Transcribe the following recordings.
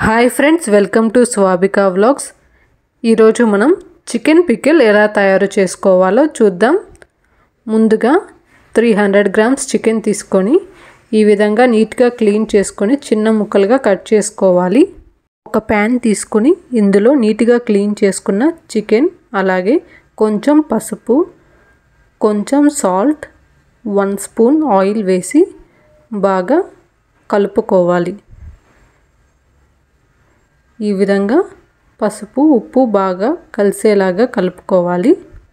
hi friends welcome to Swabika vlogs ఈరోజు మనం chicken pickle ఎలా తయారు చేసుకోవాలో చూద్దాం ముందుగా త్రీ హండ్రెడ్ గ్రామ్స్ చికెన్ తీసుకొని ఈ విధంగా నీట్గా క్లీన్ చేసుకొని చిన్న ముక్కలుగా కట్ చేసుకోవాలి ఒక ప్యాన్ తీసుకొని ఇందులో నీట్గా క్లీన్ చేసుకున్న చికెన్ అలాగే కొంచెం పసుపు కొంచెం సాల్ట్ వన్ స్పూన్ ఆయిల్ వేసి బాగా కలుపుకోవాలి ఈ విధంగా పసుపు ఉప్పు బాగా కలిసేలాగా కలుపుకోవాలి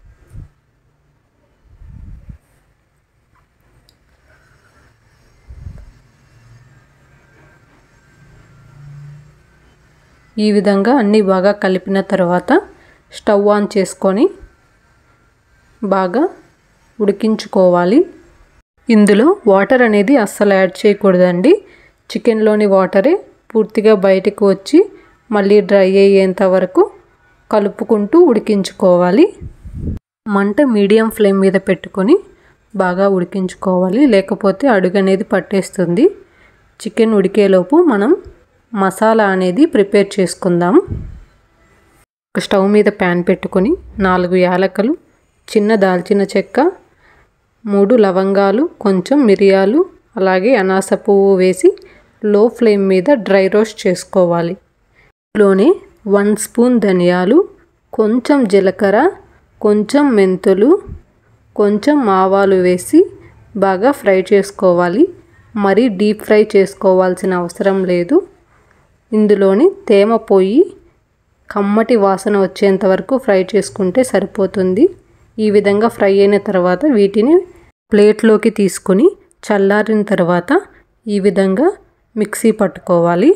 ఈ విధంగా అన్నీ బాగా కలిపిన తర్వాత స్టవ్ ఆన్ చేసుకొని బాగా ఉడికించుకోవాలి ఇందులో వాటర్ అనేది అస్సలు యాడ్ చేయకూడదండి చికెన్లోని వాటరే పూర్తిగా బయటకు వచ్చి మళ్ళీ డ్రై అయ్యేంత వరకు కలుపుకుంటూ ఉడికించుకోవాలి మంట మీడియం ఫ్లేమ్ మీద పెట్టుకొని బాగా ఉడికించుకోవాలి లేకపోతే అడుగు అనేది పట్టేస్తుంది చికెన్ ఉడికేలోపు మనం మసాలా అనేది ప్రిపేర్ చేసుకుందాం ఒక స్టవ్ మీద ప్యాన్ పెట్టుకొని నాలుగు యాలకలు చిన్న దాల్చిన చెక్క మూడు లవంగాలు కొంచెం మిరియాలు అలాగే అనాస పువ్వు వేసి లో ఫ్లేమ్ మీద డ్రై రోస్ట్ చేసుకోవాలి ఇందులోనే వన్ స్పూన్ ధనియాలు కొంచెం జీలకర్ర కొంచెం మెంతులు కొంచెం ఆవాలు వేసి బాగా ఫ్రై చేసుకోవాలి మరీ డీప్ ఫ్రై చేసుకోవాల్సిన అవసరం లేదు ఇందులోని తేమ పోయి కమ్మటి వాసన వచ్చేంత వరకు ఫ్రై చేసుకుంటే సరిపోతుంది ఈ విధంగా ఫ్రై అయిన తర్వాత వీటిని ప్లేట్లోకి తీసుకొని చల్లారిన తర్వాత ఈ విధంగా మిక్సీ పట్టుకోవాలి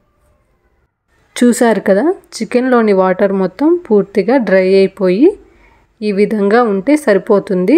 చూసారు కదా చికెన్లోని వాటర్ మొత్తం పూర్తిగా డ్రై అయిపోయి ఈ విధంగా ఉంటే సరిపోతుంది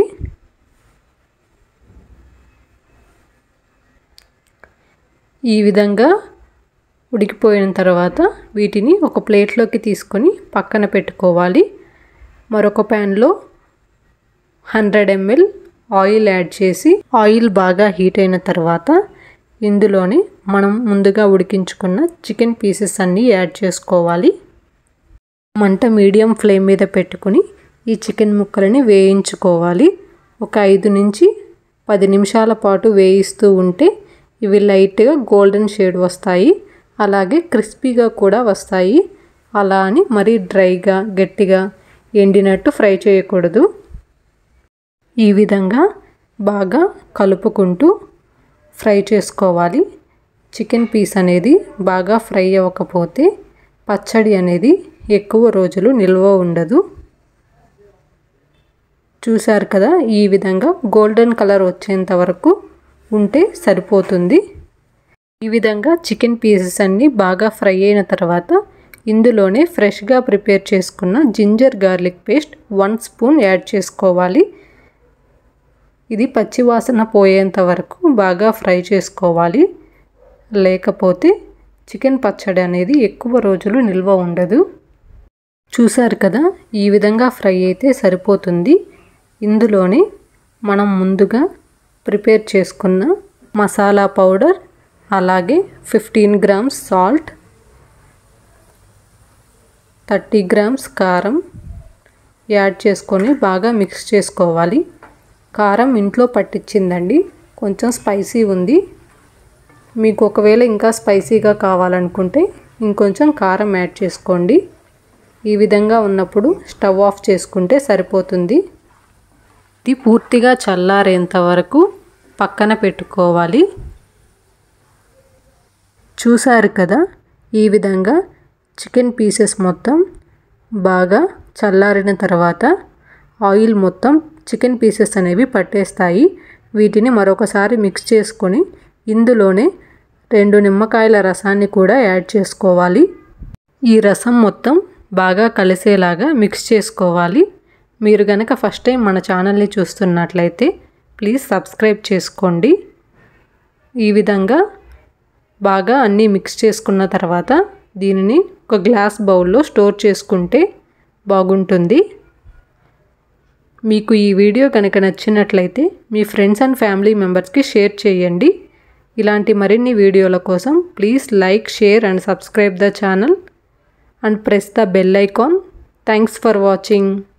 ఈ విధంగా ఉడికిపోయిన తర్వాత వీటిని ఒక ప్లేట్లోకి తీసుకొని పక్కన పెట్టుకోవాలి మరొక ప్యాన్లో హండ్రెడ్ ఎంఎల్ ఆయిల్ యాడ్ చేసి ఆయిల్ బాగా హీట్ అయిన తర్వాత ఇందులోనే మనం ముందుగా ఉడికించుకున్న చికెన్ పీసెస్ అన్నీ యాడ్ చేసుకోవాలి మంట మీడియం ఫ్లేమ్ మీద పెట్టుకుని ఈ చికెన్ ముక్కలని వేయించుకోవాలి ఒక ఐదు నుంచి పది నిమిషాల పాటు వేయిస్తూ ఉంటే ఇవి లైట్గా గోల్డెన్ షేడ్ వస్తాయి అలాగే క్రిస్పీగా కూడా వస్తాయి అలా అని మరీ డ్రైగా గట్టిగా ఎండినట్టు ఫ్రై చేయకూడదు ఈ విధంగా బాగా కలుపుకుంటూ ఫ్రై చేసుకోవాలి చికెన్ పీస్ అనేది బాగా ఫ్రై అవ్వకపోతే పచ్చడి అనేది ఎక్కువ రోజులు నిల్వ ఉండదు చూశారు కదా ఈ విధంగా గోల్డెన్ కలర్ వచ్చేంత వరకు ఉంటే సరిపోతుంది ఈ విధంగా చికెన్ పీసెస్ అన్నీ బాగా ఫ్రై అయిన తర్వాత ఇందులోనే ఫ్రెష్గా ప్రిపేర్ చేసుకున్న ginger garlic paste one spoon add చేసుకోవాలి ఇది పచ్చివాసన పోయేంత వరకు బాగా ఫ్రై చేసుకోవాలి లేకపోతే చికెన్ పచ్చడి అనేది ఎక్కువ రోజులు నిల్వ ఉండదు చూసారు కదా ఈ విధంగా ఫ్రై అయితే సరిపోతుంది ఇందులోనే మనం ముందుగా ప్రిపేర్ చేసుకున్న మసాలా పౌడర్ అలాగే fifteen grams salt thirty grams కారం యాడ్ చేసుకొని బాగా మిక్స్ చేసుకోవాలి కారం ఇంట్లో పట్టించిందండి కొంచెం స్పైసీ ఉంది మీకు ఒకవేళ ఇంకా స్పైసీగా కావాలనుకుంటే ఇంకొంచెం కారం యాడ్ చేసుకోండి ఈ విధంగా ఉన్నప్పుడు స్టవ్ ఆఫ్ చేసుకుంటే సరిపోతుంది ఇది పూర్తిగా చల్లారేంత వరకు పక్కన పెట్టుకోవాలి చూసారు కదా ఈ విధంగా చికెన్ పీసెస్ మొత్తం బాగా చల్లారిన తర్వాత ఆయిల్ మొత్తం చికెన్ పీసెస్ అనేవి పట్టేస్తాయి వీటిని మరొకసారి మిక్స్ చేసుకొని ఇందులోనే రెండు నిమ్మకాయల రసాన్ని కూడా యాడ్ చేసుకోవాలి ఈ రసం మొత్తం బాగా కలిసేలాగా మిక్స్ చేసుకోవాలి మీరు గనక ఫస్ట్ టైం మన ఛానల్ని చూస్తున్నట్లయితే ప్లీజ్ సబ్స్క్రైబ్ చేసుకోండి ఈ విధంగా బాగా అన్నీ మిక్స్ చేసుకున్న తర్వాత దీనిని ఒక గ్లాస్ బౌల్లో స్టోర్ చేసుకుంటే బాగుంటుంది మీకు ఈ వీడియో కనుక నచ్చినట్లయితే మీ ఫ్రెండ్స్ అండ్ ఫ్యామిలీ మెంబర్స్కి షేర్ చేయండి ఇలాంటి మరిన్ని వీడియోల కోసం please like share and subscribe the channel and press the bell icon thanks for watching